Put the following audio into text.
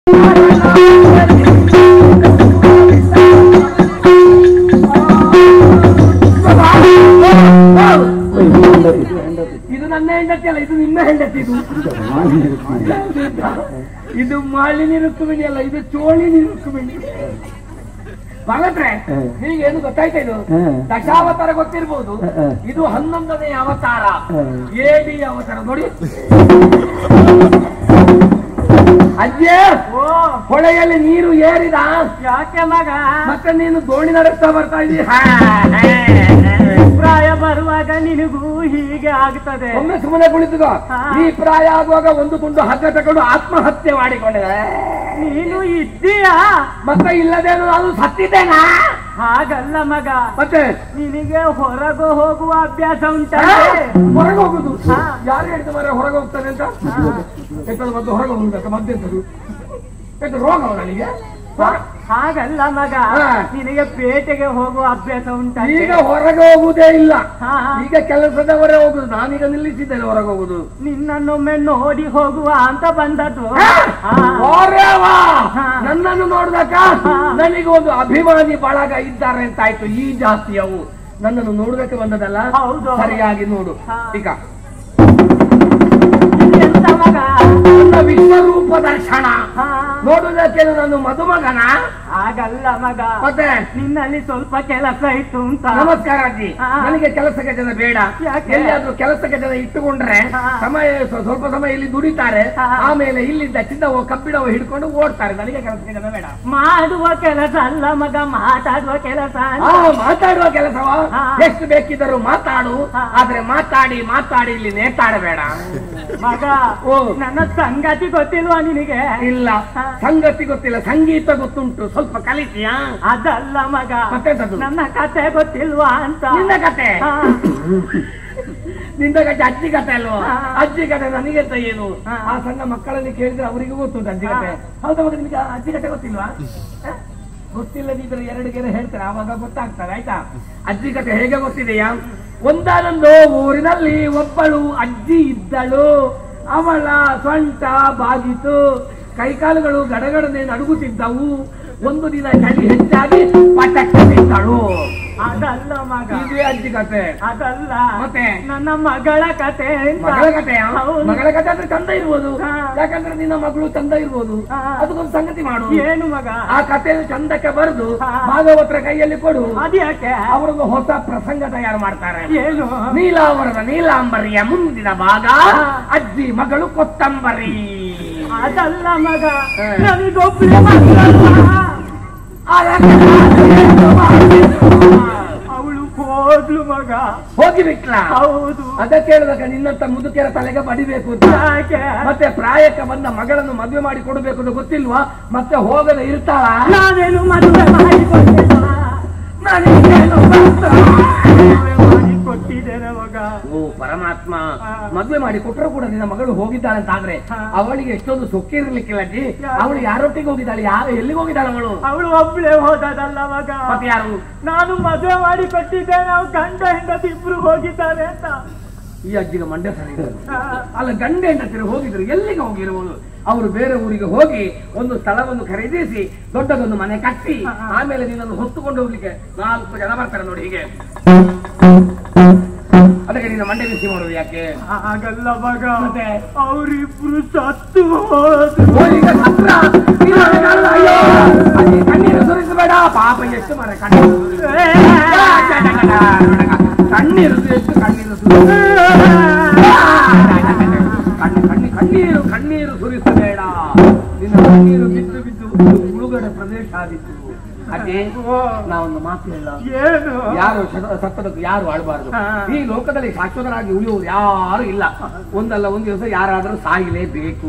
ಇದು ನನ್ನ ಹೆಂಡತಿ ಅಲ್ಲ ಇದು ನಿಮ್ಮ ಹೆಂಡತಿ ಇದು ಇದು ಮಾಲಿನಿ ರುಕ್ಮಿಣಿ ಅಲ್ಲ ಇದು ಚೋಳಿನಿ ರುಕ್ಮಿಣಿ ಭಗವತ್ರೆ ಹ್ಮ್. ಹೀಗೇನು ಗೊತ್ತಾಯ್ತಾ ಇದು ಹ್ಮ್. ದಶಾವತಾರ ಗೊತ್ತಿರ್ಬೋದು ಹ್ಮ್, ಹ್ಮ್. ಇದು ಹನ್ನೊಂದನೇ ಅವತಾರ ಹ್ಮ್. ಏಡಿ ಅವತಾರ ನೋಡಿ ಅಜ್ಜೆ ಹೊಳೆಯಲ್ಲಿ ನೀರು ಏರಿದ ಯಾಕೆ ಮಗ ಮತ್ತೆ ನೀನು ದೋಣಿ ನಡೆಸ್ತಾ ಬರ್ತಾ ಇದೀಯ ಪ್ರಾಯ ಬರುವಾಗ ನಿನಗೂ ಹೀಗೆ ಆಗ್ತದೆ ಒಮ್ಮೆ ಸುಮ್ಮನೆ ಕುಳಿತುಕೋ ಹಾ. ಈ ಪ್ರಾಯ ಆಗುವಾಗ ಒಂದು ತುಂಡು ಹಗ್ಗ ತಗೊಂಡು ಆತ್ಮಹತ್ಯೆ ಮಾಡಿಕೊಂಡಿದೆ ನೀನು ಇದ್ದೀಯಾ ಮತ್ತೆ ಇಲ್ಲದೇನು ನಾನು ಸತ್ತಿದ್ದೇನಾ ಹಾಗಲ್ಲ ಮಗ ಮತ್ತೆ ನಿನಗೆ ಹೊರಗೆ ಹೋಗುವ ಅಭ್ಯಾಸ ಆ? ಉಂಟಲ್ಲ ಹೊರಗೆ ಹೋಗುದು ಹಾ. ಯಾರು ಹೇಳ್ತು ಮಾರೆ ಹೊರಗೆ ಹೋಗ್ತಾನೆ ಅಂತ ಎಂತದು ಮತ್ತೆ ಹೊರಗೆ ಹೋಗ್ಬೇಕು ಮತ್ತೆಂತದು ಎಂತ ರೋಗ ನನಗೆ ಹಾಗಲ್ಲ ಮಗ ಹಾ. ನಿನಗೆ ಪೇಟೆಗೆ ಹೋಗುವ ಅಭ್ಯಾಸ ಉಂಟಲ್ಲ ಈಗ ಹೊರಗೆ ಹೋಗುದೇ ಇಲ್ಲ ಹಾ, ಹಾ. ಈಗ ಕೆಲಸದವರೇ ಹೋಗುದು ನಾನೀಗ ನಿಲ್ಲಿಸಿದ್ದೇನೆ ಹೊರಗೆ ಹೋಗುದು ನಿನ್ನನ್ನೊಮ್ಮೆ ನೋಡಿ ಹೋಗುವ ಅಂತ ಬಂದದ್ದು ಆ? ಹಾ. ಓರೆವಾ! ಹಾ. ನನ್ನನ್ನು ನೋಡ್ದಕ್ಕ ಹಾ. ನನಗೆ ಒಂದು ಅಭಿಮಾನಿ ಬಳಗ ಇದ್ದಾರೆ ಅಂತ ಆಯ್ತು ಈ ಜಾತಿಯವು ನನ್ನನ್ನು ನೋಡುದಕ್ಕೆ ಬಂದದಲ್ಲ ಹೌದು. ಸರಿಯಾಗಿ ನೋಡು ಹಾ. ಈಗ ಎಂತ ಮಗ ನನ್ನ ವಿಶ್ವರೂಪ ದರ್ಶನ ಹಾ. ನೋಡುದಕ್ಕೆ ನಾನು ಮದುಮಗನ ಹಾಗಲ್ಲ ಮಗ ಮತ್ತೆ ನಿನ್ನಲ್ಲಿ ಸ್ವಲ್ಪ ಕೆಲಸ ಇತ್ತು ಅಂತ ನಮಸ್ಕಾರ ಅಜ್ಜಿ ಹಾ. ನನಗೆ ಕೆಲಸಕ್ಕೆ ಜನ ಬೇಡ ಯಾಕೆ? ಎಲ್ಲಿಯಾದ್ರೂ ಕೆಲಸಕ್ಕೆ ಜನ ಇಟ್ಟುಕೊಂಡ್ರೆ ಹಾ. ಸಮಯ ಸ್ವ- ಸ್ವಲ್ಪ ಸಮಯ ಇಲ್ಲಿ ದುಡಿತಾರೆ ಹಾ. ಆಮೇಲೆ ಇಲ್ಲಿಂದ ಚಿನ್ನವು ಕಬ್ಬಿಣವು ಹಿಡ್ಕೊಂಡು ಓಡ್ತಾರೆ ನನಗೆ ಕೆಲಸಕ್ಕೆ ಜನ ಬೇಡ ಮಾಡುವ ಕೆಲಸ ಅಲ್ಲ ಮಗ ಮಾತಾಡುವ ಕೆಲಸ ಆ ಮಾತಾಡುವ ಕೆಲಸವ ಹಾ. ಎಷ್ಟು ಬೇಕಿದ್ದರೂ ಮಾತಾಡು ಹಾ. ಆದ್ರೆ ಮಾತಾಡಿ ಮಾತಾಡಿ ಇಲ್ಲಿ ನೇತಾಡಬೇಡ ಮಗ ಓ. ನನ್ನ ಸಂಗತಿ ಗೊತ್ತಿಲ್ವಾ ನಿನಗೆ ಇಲ್ಲ ಹಾ. ಸಂಗತಿ ಗೊತ್ತಿಲ್ಲ ಸಂಗೀತ ಗೊತ್ತುಂಟು ಸ್ವಲ್ಪ ಕಲಿತೀಯಾ ಅದಲ್ಲ ಮಗ ಮತ್ತೆಂತದು? ನನ್ನ ಕತೆ ಗೊತ್ತಿಲ್ವಾ ಅಂತ ನಿನ್ನ ಕತೆ ಹಾ. ನಿಂದ ಕತೆ ಅಜ್ಜಿ ಕತೆ ಅಲ್ವಾ ಹಾ. ಅಜ್ಜಿ ಕತೆ ನನಗೆ ಅಂತ ಏನು ಹಾ. ಆ ಸಣ್ಣ ಮಕ್ಕಳಲ್ಲಿ ಕೇಳಿದ್ರೆ ಅವರಿಗೂ ಗೊತ್ತುಂಟು ಅಜ್ಜಿ ಕತೆ ಹಾ. ಹೌದಾ ಮತ್ತೆ ನಿಮಗೆ ಆ ಅಜ್ಜಿ ಕತೆ ಗೊತ್ತಿಲ್ವಾ ಹ? ಗೊತ್ತಿಲ್ಲದಿದ್ರೆ ಎರಡು ಗೆರೆ ಹೇಳ್ತಾರೆ ಆವಾಗ ಗೊತ್ತಾಗ್ತದೆ ಆಯ್ತಾ ಅಜ್ಜಿ ಕತೆ ಹೇಗೆ ಗೊತ್ತಿದೆಯಾ ಒಂದಾನೊಂದು ಊರಿನಲ್ಲಿ ಒಬ್ಬಳು ಅಜ್ಜಿ ಇದ್ದಳು ಅವಳ ಸೊಂಟ ಬಾಗಿತು ಕೈಕಾಲುಗಳು ಗಡಗಡನೆ ನಡುಗುತ್ತಿದ್ದವು ಒಂದು ದಿನ ಚಳಿ ಹೆಚ್ಚಾಗಿ ಪಟಕ್ಕೆ ಬಿದ್ದಳು ಅದಲ್ಲ ಮಗ ಇದೇ ಅಜ್ಜಿ ಕತೆ ಅದಲ್ಲ ಮತ್ತೆ? ನನ್ನ ಮಗಳ ಕತೆ ಅಂತ. ಮಗಳ ಕತೆ ಹೌದು. ಮಗಳ ಕತೆ ಅಂದ್ರೆ ಚಂದ ಇರ್ಬೋದು ಹಾ. ಯಾಕಂದ್ರೆ ನಿನ್ನ ಮಗಳು ಚಂದ ಇರ್ಬೋದು ಹಾ. ಅದಕ್ಕೊಂದು ಸಂಗತಿ ಮಾಡು ಏನು ಮಗ ಆ ಕಥೆ ಚಂದಕ್ಕೆ ಬರೆದು ಹಾ. ಭಾಗವತರ ಕೈಯಲ್ಲಿ ಕೊಡು ಅದ್ಯಾಕೆ ಅವರೊಂದು ಹೊಸ ಪ್ರಸಂಗ ತಯಾರು ಮಾಡ್ತಾರೆ ಏನು ನೀಲಾವರದ ನೀಲಾಂಬರಿಯ ಮುಂದಿನ ಭಾಗ ಹಾ. ಅಜ್ಜಿ ಮಗಳು ಕೊತ್ತಂಬರಿ ಅದಲ್ಲ ಮಗ ಹಾ. ನನಗೊಬ್ಬಳೆ ಮಗಳಲ್ಲ. ಅವಳು ಹೋದ್ಲು ಮಗ ಹೋಗಿ ಬಿಟ್ಲ ಹೌದು ಅದಕ್ಕೆ ಹೇಳಿದಾಗ ನಿನ್ನಂತ ಮುದುಕಿಯರ ತಲೆಗೆ ಬಡಿಬೇಕು ಅಂತ ಯಾಕೆ ಮತ್ತೆ ಪ್ರಾಯಕ್ಕೆ ಬಂದ ಮಗಳನ್ನು ಮದುವೆ ಮಾಡಿ ಕೊಡಬೇಕು ಅಂತ ಗೊತ್ತಿಲ್ವಾ ಮತ್ತೆ ಹೋಗದೆ ಇರ್ತಾಳ ನಾನೇನು ಮದುವೆ ಮಾಡಿಕೊಟ್ಟಿಲ್ಲ ನನಗೇನು ಗೊತ್ತು? ಮದುವೆ ಮಾಡಿಕೊಟ್ಟಿದ್ದೇನೆ ಮಗ ಓ ಪರಮಾತ್ಮ ಹಾ. ಮದ್ವೆ ಮಾಡಿ ಕೊಟ್ಟರು ಕೂಡ ನಿನ್ನ ಮಗಳು ಹೋಗಿದ್ದಾಳೆ ಅಂತ ಆದ್ರೆ ಹಾ. ಅವಳಿಗೆ ಎಷ್ಟೊಂದು ಸೊಕ್ಕಿರ್ಲಿಕ್ಕಿಲ್ಲ ಅಜ್ಜಿ ಯಾರು? ಅವಳು ಯಾರೊಟ್ಟಿಗೆ ಹೋಗಿದ್ದಾಳೆ ಯಾರು ಎಲ್ಲಿಗೆ ಹೋಗಿದ್ದಾಳೆ ಅವಳು ಅವಳು ಒಬ್ಳೆ ಹೋದದಲ್ಲ ಮಗ ಮತ್ತೆ ಯಾರು ನಾನು ಮದುವೆ ಮಾಡಿ ಕೊಟ್ಟಿದ್ದೇನೆ ನಾವು ಗಂಡ ಹೆಂಡತಿ ಇಬ್ರು ಹೋಗಿದ್ದಾರೆ ಅಂತ ಈ ಅಜ್ಜಿಗೆ ಮಂಡ್ಯ ಸರಿ ಇಲ್ಲ. ಆ, ಅಲ್ಲ ಗಂಡ ಹೆಂಡತಿರು ಹೋಗಿದ್ರು ಎಲ್ಲಿಗೆ ಹೋಗಿರುವುದು ಅವರು ಬೇರೆ ಊರಿಗೆ ಹೋಗಿ ಒಂದು ಸ್ಥಳವನ್ನು ಖರೀದಿಸಿ ದೊಡ್ಡದೊಂದು ಮನೆ ಕಟ್ಟಿ ಹಾ. ಆಮೇಲೆ ನಿನ್ನನ್ನು ಹೊತ್ತುಕೊಂಡು ಹೋಗ್ಲಿಕ್ಕೆ ನಾಲ್ಕು ಜನ ಬರ್ತಾರೆ ನೋಡಿ ಹೀಗೆ ಅದಕ್ಕೆ ನಿನ್ನ ಮಂಡ್ಯ ಬಿಸಿ ಮಾಡೋದು ಯಾಕೆ ಹಾಗಲ್ಲ ಮಗ ಮತ್ತೆ? ಅವರಿಬ್ರು ಸತ್ತು ಹೋದ್ರು ಓ, ಈಗ ಸತ್ರ ನೀನು ನನಗಲ್ಲ, ಅಯ್ಯೋ ಅಜ್ಜಿ, ಕಣ್ಣೀರು ಸುರಿಸಬೇಡ ಪಾಪ ಎಷ್ಟು ಮರ ಕಣ್ಣೀರು ಸುರಿಸು. ಏ, ಕಣ್ಣೀರು ಎಷ್ಟು ಕಣ್ಣೀರು ಸುರಿಸು. ಕಣ್ಣು ಕಣ್ಣಿ ಕಣ್ಣೀರು ಕಣ್ಣೀರು ಸುರಿಸಬೇಡ ನಿನ್ನ ಕಣ್ಣೀರು ಬಿದ್ದು ಬಿದ್ದು ಮುಳುಗಡೆ ಪ್ರದೇಶ ಆದಿತ್ತು ಅದೇ ನಾವೊಂದು ಮಾತು ಹೇಳ ಏನು ಯಾರು ಸತ್ತ- ಸತ್ತದಕ್ಕೆ ಯಾರು ಆಡಬಾರದು ಹಾ. ಈ ಲೋಕದಲ್ಲಿ ಶಾಶ್ವತರಾಗಿ ಉಳಿಯುವುದು ಯಾರು ಇಲ್ಲ ಒಂದಲ್ಲ ಒಂದು ದಿವಸ ಯಾರಾದರೂ ಸಾಯಲೇಬೇಕು